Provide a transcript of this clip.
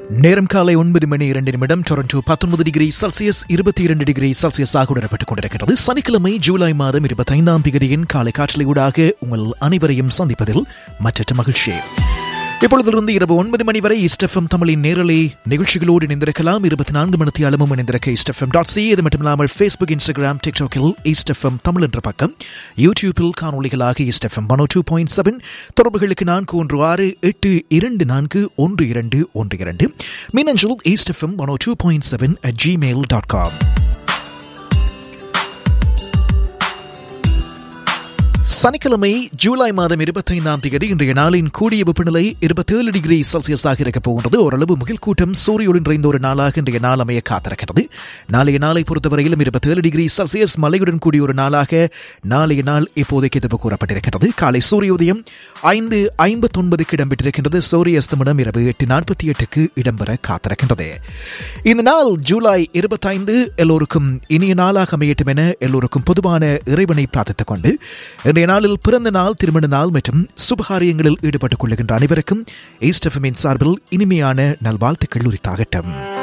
நேரம் காலை ஒன்பது மணி இரண்டு நிமிடம் டொரண்டோ பத்தொன்பது டிகிரி செல்சியஸ் இருபத்தி இரண்டு டிகிரி செல்சியஸாக உணரப்பட்டுக் கொண்டிருக்கிறது சனிக்கிழமை ஜூலை மாதம் இருபத்தைந்தாம் தேதியின் காலை காற்றலை ஊடாக உங்கள் அனைவரையும் சந்திப்பதில் மற்றற்ற மகிழ்ச்சி இப்பொழுதிலிருந்து இரவு ஒன்பது மணி வரை இஸ்டெஃப்எம் தமிழின் நேரலை நிகழ்ச்சிகளோடு இணைந்திருக்கலாம் இருபத்தி நான்கு மணி அளவும் இணைந்திருக்க இஸ்டெஃப்எம் டாட் சி இது மட்டுமில்லாமல் ஃபேஸ்புக் இன்ஸ்டாகிராம் டிக்டாக்கில் இஸ்டெஃப்எம் தமிழ் என்ற பக்கம் யூடியூப்பில் காணொலிகளாக East FM one two point seven தொடர்புகளுக்கு நான்கு ஒன்று ஆறு எட்டு இரண்டு நான்கு ஒன்று இரண்டு ஒன்று இரண்டு மின்னஞ்சல் East FM one two point seven at Gmail dot com சனிக்கிழமை ஜூலை மாதம் இருபத்தைந்தாம் தேதி இன்றைய நாளின் கூடிய வெப்பநிலை இருபத்தேழு டிகிரி செல்சியஸாக இருக்கப் போகின்றது ஓரளவு முகில் கூட்டம் சூரியுடன் நிறைந்த ஒரு நாளாக இன்றைய நாள் அமைய காத்திருக்கிறது நாளைய நாளை பொறுத்தவரையிலும் இருபத்தேழு டிகிரி செல்சியஸ் மழையுடன் கூடிய ஒரு நாளாக நாளைய நாள் இப்போதைக்கு எதிர்ப்பு கூறப்பட்டிருக்கிறது காலை சூரியோதயம் ஐந்து ஐம்பத்தொன்பதுக்கு இடம்பெற்றிருக்கின்றது சூரிய அஸ்தமனம் இரவு எட்டு நாற்பத்தி எட்டுக்கு இடம்பெற காத்திருக்கின்றது இந்த நாள் ஜூலை இருபத்தைந்து எல்லோருக்கும் இனிய நாளாக அமையட்டும் என எல்லோருக்கும் பொதுவான இறைவனை பிரார்த்தித்துக் கொண்டு இன்றைய நாளில் பிறந்த நாள் திருமண நாள் மற்றும் சுபகாரியங்களில் ஈடுபட்டுக் கொள்ளுகின்ற அனைவருக்கும் ஈஸ்டஃபமின் சார்பில் இனிமையான நல்வாழ்த்துக்கள் உரித்தாகட்டும்